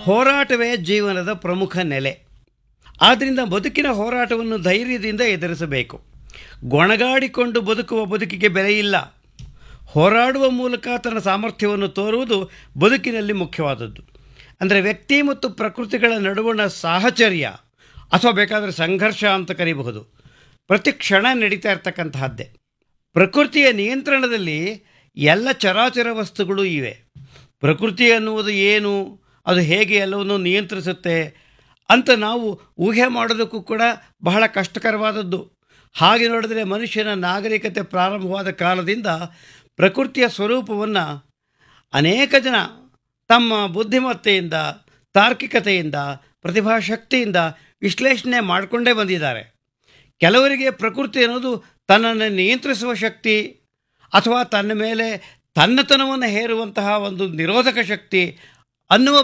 ಹೋರಾಟವೇ ಜೀವನದ ಪ್ರಮುಖ ನೆಲೆ ಆದ್ದರಿಂದ ಬದುಕಿನ ಹೋರಾಟವನ್ನು ಧೈರ್ಯದಿಂದ ಎದುರಿಸಬೇಕು ಗೊಣಗಾಡಿಕೊಂಡು ಬದುಕುವ ಬದುಕಿಗೆ ಬೆಲೆ ಇಲ್ಲ ಹೋರಾಡುವ ಮೂಲಕ ತನ್ನ ಸಾಮರ್ಥ್ಯವನ್ನು ತೋರುವುದು ಬದುಕಿನಲ್ಲಿ ಮುಖ್ಯವಾದದ್ದು ಅಂದರೆ ವ್ಯಕ್ತಿ ಮತ್ತು ಪ್ರಕೃತಿಗಳ ನಡುವಣ ಸಾಹಚರ್ಯ ಅಥವಾ ಬೇಕಾದರೆ ಸಂಘರ್ಷ ಅಂತ ಕರೀಬಹುದು ಪ್ರತಿ ಕ್ಷಣ ನಡೀತಾ ಇರ್ತಕ್ಕಂತಹದ್ದೇ ಪ್ರಕೃತಿಯ ನಿಯಂತ್ರಣದಲ್ಲಿ ಎಲ್ಲ ಚರಾಚರ ವಸ್ತುಗಳು ಇವೆ ಪ್ರಕೃತಿ ಅನ್ನುವುದು ಏನು ಅದು ಹೇಗೆ ಎಲ್ಲವನ್ನು ನಿಯಂತ್ರಿಸುತ್ತೆ ಅಂತ ನಾವು ಊಹೆ ಮಾಡೋದಕ್ಕೂ ಕೂಡ ಬಹಳ ಕಷ್ಟಕರವಾದದ್ದು ಹಾಗೆ ನೋಡಿದರೆ ಮನುಷ್ಯನ ನಾಗರಿಕತೆ ಪ್ರಾರಂಭವಾದ ಕಾಲದಿಂದ ಪ್ರಕೃತಿಯ ಸ್ವರೂಪವನ್ನು ಅನೇಕ ಜನ ತಮ್ಮ ಬುದ್ಧಿಮತ್ತೆಯಿಂದ ತಾರ್ಕಿಕತೆಯಿಂದ ಪ್ರತಿಭಾಶಕ್ತಿಯಿಂದ ವಿಶ್ಲೇಷಣೆ ಮಾಡಿಕೊಂಡೇ ಬಂದಿದ್ದಾರೆ ಕೆಲವರಿಗೆ ಪ್ರಕೃತಿ ಅನ್ನೋದು ತನ್ನನ್ನು ನಿಯಂತ್ರಿಸುವ ಶಕ್ತಿ ಅಥವಾ ತನ್ನ ಮೇಲೆ ತನ್ನತನವನ್ನು ಹೇರುವಂತಹ ಒಂದು ನಿರೋಧಕ ಶಕ್ತಿ ಅನ್ನುವ